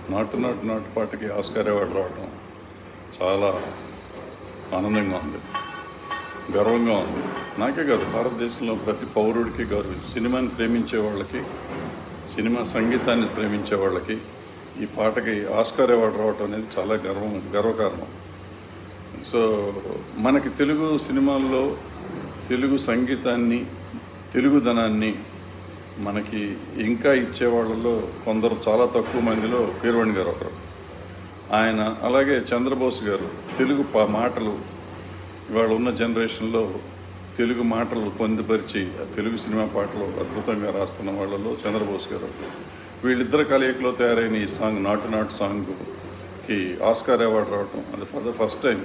నాటు నాటు నాటు పాటకి ఆస్కార్ అవార్డు రావటం చాలా ఆనందంగా ఉంది గర్వంగా ఉంది నాకే కాదు భారతదేశంలో ప్రతి పౌరుడికి గౌరవ సినిమాని ప్రేమించే వాళ్ళకి సినిమా సంగీతాన్ని ప్రేమించే వాళ్ళకి ఈ పాటకి ఆస్కార్ అవార్డు రావటం అనేది చాలా గర్వం గర్వకారణం సో మనకి తెలుగు సినిమాల్లో తెలుగు సంగీతాన్ని తెలుగుదనాన్ని మనకి ఇంకా ఇచ్చే వాళ్ళలో కొందరు చాలా తక్కువ మందిలో కీరవాణి గారు ఒకరు ఆయన అలాగే చంద్రబోస్ గారు తెలుగు పా మాటలు ఇవాళ ఉన్న జనరేషన్లో తెలుగు మాటలు పొందుపరిచి ఆ తెలుగు సినిమా పాటలు అద్భుతంగా రాస్తున్న వాళ్ళలో చంద్రబోస్ గారు ఒకరు. వీళ్ళిద్దరు కలయికలో తయారైన ఈ సాంగ్ నాటు నాటు సాంగ్కి ఆస్కార్ అవార్డు రావటం అది ఫర్ ద ఫస్ట్ టైం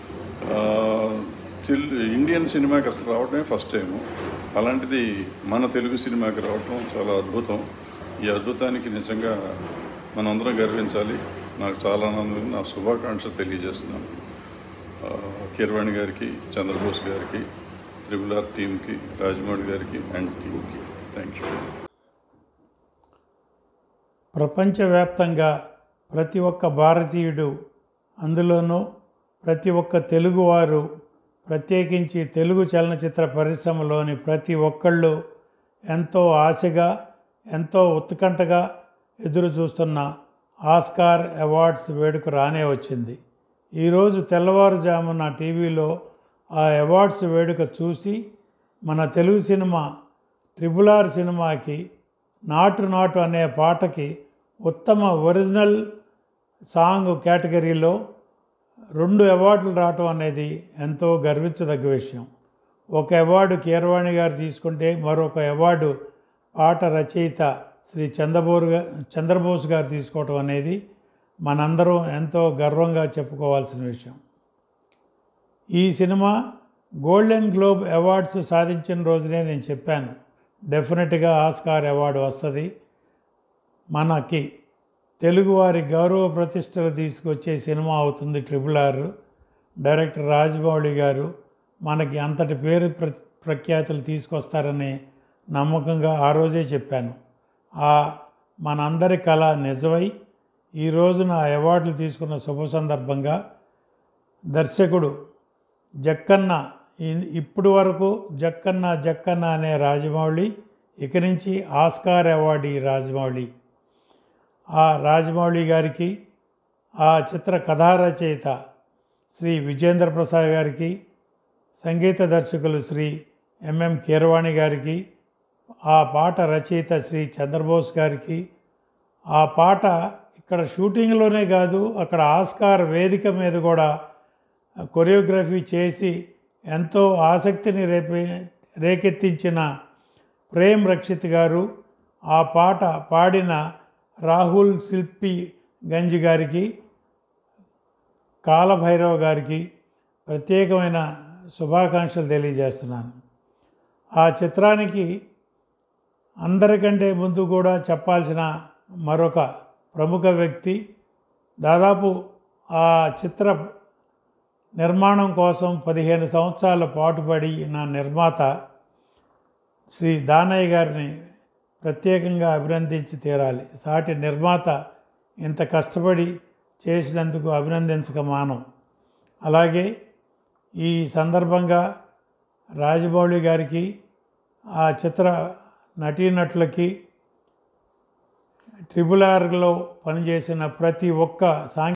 తెలు ఇండియన్ సినిమాకి అసలు రావటమే ఫస్ట్ టైం అలాంటిది మన తెలుగు సినిమాకి రావటం చాలా అద్భుతం ఈ అద్భుతానికి నిజంగా మనందరం గర్వించాలి నాకు చాలా ఆనందం నా శుభాకాంక్షలు తెలియజేస్తున్నాను ఆ, కీరవాణి గారికి చంద్రబోస్ గారికి త్రిబుల్ ఆర్ టీమ్కి రాజమౌళి గారికి అండ్ టీమ్కి థ్యాంక్ యూ ప్రపంచవ్యాప్తంగా ప్రతి ఒక్క భారతీయుడు అందులోనూ ప్రతి ఒక్క తెలుగువారు ప్రత్యేకించి తెలుగు చలనచిత్ర పరిశ్రమలోని ప్రతి ఒక్కళ్ళు ఎంతో ఆశగా ఎంతో ఉత్కంఠగా ఎదురు చూస్తున్న ఆస్కార్ అవార్డ్స్ వేడుక రానే వచ్చింది ఈరోజు తెల్లవారుజామున టీవీలో ఆ అవార్డ్స్ వేడుక చూసి మన తెలుగు సినిమా ట్రిపుల్ ఆర్ సినిమాకి నాటు నాటు అనే పాటకి ఉత్తమ ఒరిజినల్ సాంగ్ కేటగిరీలో రెండు అవార్డులు రావటం అనేది ఎంతో గర్వించదగ్గ విషయం ఒక అవార్డు కీరవాణి గారు తీసుకుంటే మరొక అవార్డు పాట రచయిత శ్రీ చంద్రబోరు గా- చంద్రబోస్ గారు తీసుకోవటం అనేది మనందరం ఎంతో గర్వంగా చెప్పుకోవాల్సిన విషయం ఈ సినిమా గోల్డెన్ గ్లోబ్ అవార్డ్స్ సాధించిన రోజునే నేను చెప్పాను డెఫినెట్గా ఆస్కార్ అవార్డు వస్తుంది మనకి తెలుగువారి గౌరవ ప్రతిష్టలు తీసుకొచ్చే సినిమా అవుతుంది ట్రిపుల్ ఆర్ డైరెక్టర్ రాజమౌళి గారు మనకి అంతటి పేరు ప్ర ప్రఖ్యాతులు తీసుకొస్తారని నమ్మకంగా ఆ రోజే చెప్పాను ఆ మనందరి కళ నిజమై ఈ రోజున ఆ అవార్డులు తీసుకున్న శుభ సందర్భంగా దర్శకుడు జక్కన్న ఈ- ఇప్పుడు వరకు జక్కన్న జక్కన్న అనే రాజమౌళి ఇక నుంచి ఆస్కార్ అవార్డు ఈ రాజమౌళి ఆ రాజమౌళి గారికి ఆ చిత్ర కథా రచయిత శ్రీ విజేంద్ర ప్రసాద్ గారికి సంగీత దర్శకులు శ్రీ ఎంఎం కీరవాణి గారికి ఆ పాట రచయిత శ్రీ చంద్రబోస్ గారికి ఆ పాట ఇక్కడ షూటింగ్లోనే కాదు అక్కడ ఆస్కార్ వేదిక మీద కూడా కొరియోగ్రఫీ చేసి ఎంతో ఆసక్తిని రేపే రేకెత్తించిన ప్రేమ్ రక్షిత్ గారు ఆ పాట పాడిన రాహుల్ శిల్పి గంజ్ గారికి కాలభైరవ గారికి ప్రత్యేకమైన శుభాకాంక్షలు తెలియజేస్తున్నాను ఆ చిత్రానికి అందరికంటే ముందు కూడా చెప్పాల్సిన మరొక ప్రముఖ వ్యక్తి దాదాపు ఆ చిత్ర నిర్మాణం కోసం పదిహేను సంవత్సరాల పాటుపడి నా నిర్మాత శ్రీ దానయ్య గారిని ప్రత్యేకంగా అభినందించి తీరాలి సాటి నిర్మాత ఇంత కష్టపడి చేసినందుకు అభినందించక మానం అలాగే ఈ సందర్భంగా రాజమౌళి గారికి ఆ చిత్ర నటీనటులకి ట్రిబుల్ ఆర్లో పనిచేసిన ప్రతి ఒక్క సాంఘిక